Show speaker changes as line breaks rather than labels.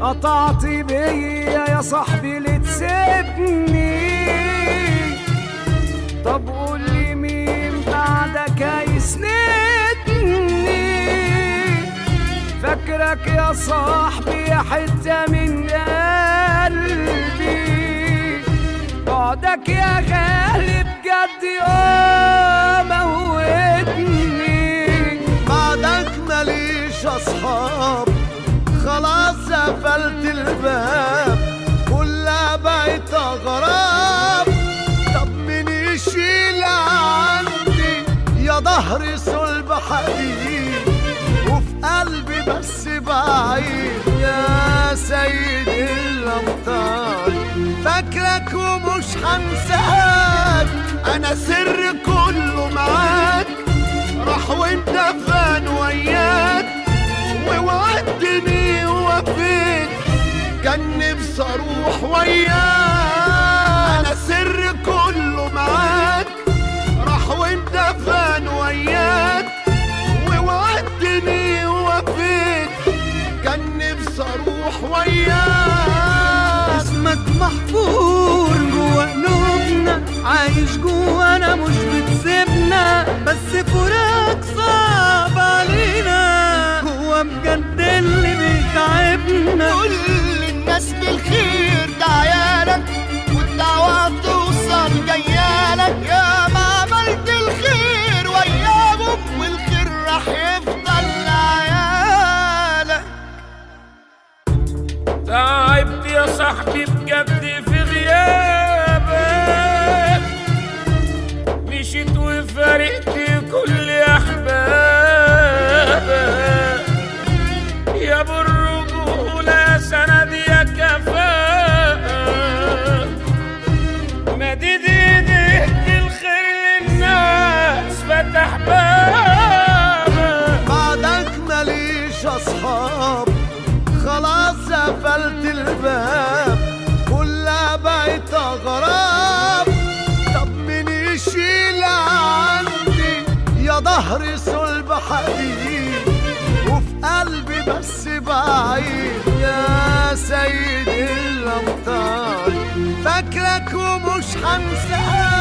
قطعت بيا يا صاحبي لتسيبني طب قول لي مين بعدك هيسندني فاكرك يا صاحبي حتة من قلبي بعدك يا غالي بجد اه موتني
بعدك ماليش اصحاب خلاص قفلت الباب كلها بقت اغراب طب مين يشيل عني يا ظهري صلب حديد وفي قلبي بس بعيد يا سيد الامطار فاكرك ومش هنساك انا سر كله معاك راح وانت فان وياك ووعدتني ووفيت كان نفسي اروح وياك انا سر كله معاك راح وانت فان وياك ووعدتني ووفيت كان نفسي اروح وياك
اسمك محفور جوا قلوبنا عايش جوانا مش بتسيبنا بس فراق صعب علينا هو بجد اللي بيتعبنا
كل الناس بالخير ده عيالك والدعوة توصل جيالك يا ما عملت الخير وياهم والخير راح يفضل لعيالك
تعبت يا صاحبي بجد في غيابك مشيت وفارقت كل احبابك يا ابو الرجولة سند يا كفاءة مديد ايديك الخير للناس فتح بابك
بعدك ماليش اصحاب خلاص قفلت الباب كلها بقت اغراب طب مين يشيل عني يا ظهري صلب حديد وفي قلبي بس بعيد يا سيد الامطار فاكرك ومش هنساك